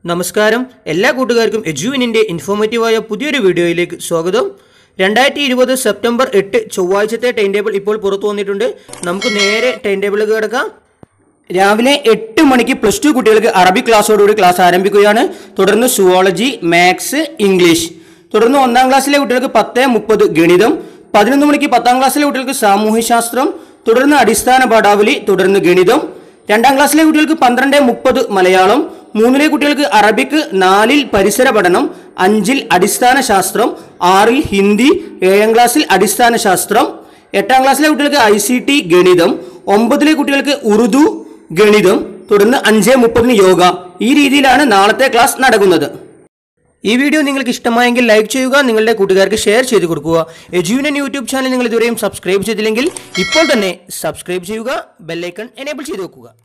നമസ്കാരം എല്ലാ കൂട്ടുകാർക്കും എജുവിനിൻ്റെ ഇൻഫോർമേറ്റീവായ പുതിയൊരു വീഡിയോയിലേക്ക് സ്വാഗതം രണ്ടായിരത്തി ഇരുപത് സെപ്റ്റംബർ എട്ട് ചൊവ്വാഴ്ചത്തെ ടൈം ടേബിൾ ഇപ്പോൾ പുറത്തു വന്നിട്ടുണ്ട് നമുക്ക് നേരെ ടൈം ടേബിളിലേക്ക് കിടക്കാം രാവിലെ എട്ട് മണിക്ക് പ്ലസ് ടു കുട്ടികൾക്ക് അറബി ക്ലാസ്സോടുകൂടി ക്ലാസ് ആരംഭിക്കുകയാണ് തുടർന്ന് സുവോളജി മാത്സ് ഇംഗ്ലീഷ് തുടർന്ന് ഒന്നാം ക്ലാസ്സിലെ കുട്ടികൾക്ക് പത്ത് മുപ്പത് ഗണിതം പതിനൊന്ന് മണിക്ക് പത്താം ക്ലാസ്സിലെ കുട്ടികൾക്ക് സാമൂഹ്യശാസ്ത്രം തുടർന്ന് അടിസ്ഥാന പാഠാവലി തുടർന്ന് ഗണിതം രണ്ടാം ക്ലാസ്സിലെ കുട്ടികൾക്ക് പന്ത്രണ്ട് മുപ്പത് മലയാളം മൂന്നിലെ കുട്ടികൾക്ക് അറബിക്ക് നാലിൽ പരിസര പഠനം അഞ്ചിൽ അടിസ്ഥാന ശാസ്ത്രം ആറിൽ ഹിന്ദി ഏഴാം ക്ലാസ്സിൽ അടിസ്ഥാന ശാസ്ത്രം എട്ടാം ക്ലാസ്സിലെ കുട്ടികൾക്ക് ഐ സി ടി ഗണിതം ഒമ്പതിലെ കുട്ടികൾക്ക് ഉറുദു ഗണിതം തുടർന്ന് അഞ്ച് മുപ്പതിന് യോഗ ഈ രീതിയിലാണ് നാളത്തെ ക്ലാസ് നടക്കുന്നത് ഈ വീഡിയോ നിങ്ങൾക്ക് ഇഷ്ടമായെങ്കിൽ ലൈക്ക് ചെയ്യുക നിങ്ങളുടെ കൂട്ടുകാർക്ക് ഷെയർ ചെയ്ത് കൊടുക്കുക എജുവിനൻ യൂട്യൂബ് ചാനൽ നിങ്ങൾ ഇതുവരെയും സബ്സ്ക്രൈബ് ചെയ്തില്ലെങ്കിൽ ഇപ്പോൾ തന്നെ സബ്സ്ക്രൈബ് ചെയ്യുക ബെല്ലൈക്കൺ എനേബിൾ ചെയ്ത് വെക്കുക